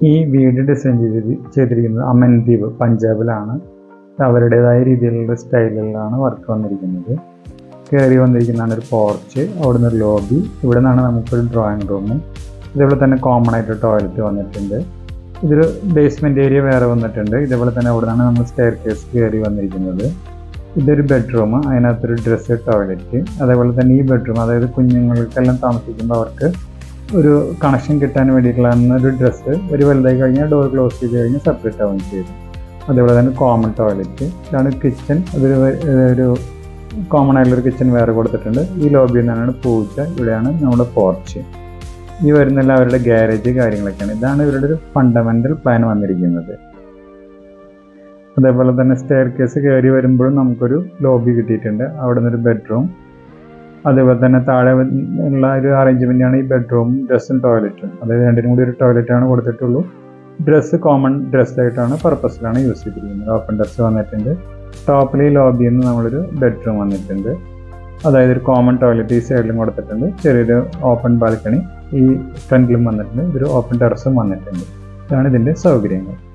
ഈ വീട് ഡിസൈൻ ചെയ്തി ചെയ്തിരിക്കുന്നത് അമൻദീപ് പഞ്ചാബിലാണ് അവരുടേതായ രീതിയിലുള്ള സ്റ്റൈലിലാണ് വർക്ക് വന്നിരിക്കുന്നത് കയറി വന്നിരിക്കുന്നതാണ് ഒരു പോർച്ച് അവിടുന്ന് ഒരു ലോബി ഇവിടെ നിന്നാണ് നമുക്കൊരു ഡ്രോയിങ് റൂം ഇതേപോലെ തന്നെ കോമൺ ആയിട്ട് ടോയ്ലറ്റ് വന്നിട്ടുണ്ട് ഇതൊരു ബേസ്മെൻറ്റ് ഏരിയ വേറെ വന്നിട്ടുണ്ട് ഇതേപോലെ തന്നെ അവിടെ നിന്നാണ് നമ്മൾ സ്റ്റെയർ കേസ് കയറി വന്നിരിക്കുന്നത് ഇതൊരു ബെഡ്റൂം അതിനകത്തൊരു ഡ്രസ്സ് ടോയ്ലറ്റ് അതേപോലെ തന്നെ ഈ ബെഡ്റൂം അതായത് കുഞ്ഞുങ്ങൾക്കെല്ലാം താമസിക്കുമ്പോൾ അവർക്ക് ഒരു കണക്ഷൻ കിട്ടാൻ വേണ്ടിയിട്ടുള്ള ഒരു ഡ്രസ്സ് ഒരു വലുതായി കഴിഞ്ഞാൽ ഡോർ ക്ലോസ് ചെയ്ത് കഴിഞ്ഞാൽ സെപ്പറേറ്റ് ആവുകയും ചെയ്തു അതേപോലെ തന്നെ കോമൺ ടോയ്ലറ്റ് ഇതാണ് കിച്ചൺ അതൊരു വ- ഒരു കോമൺ ആയിട്ടുള്ളൊരു കിച്ചൺ വേറെ കൊടുത്തിട്ടുണ്ട് ഈ ലോബിയിൽ നിന്നാണ് പൂജ ഇവിടെയാണ് നമ്മുടെ പോർച്ച് ഈ വരുന്നെല്ലാം അവരുടെ ഗ്യാരേജ് കാര്യങ്ങളൊക്കെയാണ് ഇതാണ് ഇവരുടെ ഒരു ഫണ്ടമെൻ്റൽ പ്ലാൻ വന്നിരിക്കുന്നത് അതേപോലെ തന്നെ സ്റ്റെയർ കേസ് കയറി വരുമ്പോഴും നമുക്കൊരു ലോബി കിട്ടിയിട്ടുണ്ട് അവിടെ നിന്നൊരു ബെഡ്റൂം അതേപോലെ തന്നെ താഴെ ഉള്ള ഒരു arrangement ആണ് ഈ ബെഡ്റൂമും ഡ്രസ്സും ടോയ്ലറ്റും അതായത് രണ്ടിനും കൂടി ഒരു ടോയ്ലറ്റാണ് കൊടുത്തിട്ടുള്ളൂ ഡ്രസ്സ് കോമൺ ഡ്രസ് ആയിട്ടാണ് പർപ്പസിലാണ് യൂസ് ചെയ്തിരിക്കുന്നത് ഓപ്പൺ ഡ്രസ്സ് വന്നിട്ടുണ്ട് ടോപ്പിൽ ഈ ലോബിയിൽ നിന്ന് നമ്മളൊരു ബെഡ്റൂം വന്നിട്ടുണ്ട് അതായത് ഒരു കോമൺ ടോയ്ലറ്റ് ഈ സൈഡിലും കൊടുത്തിട്ടുണ്ട് ചെറിയൊരു ഓപ്പൺ ബാൽക്കണി ഈ ഫ്രണ്ടിലും വന്നിട്ടുണ്ട് ഇതൊരു ഓപ്പൺ ടെറസും വന്നിട്ടുണ്ട് ഇതാണ് ഇതിൻ്റെ സൗകര്യങ്ങൾ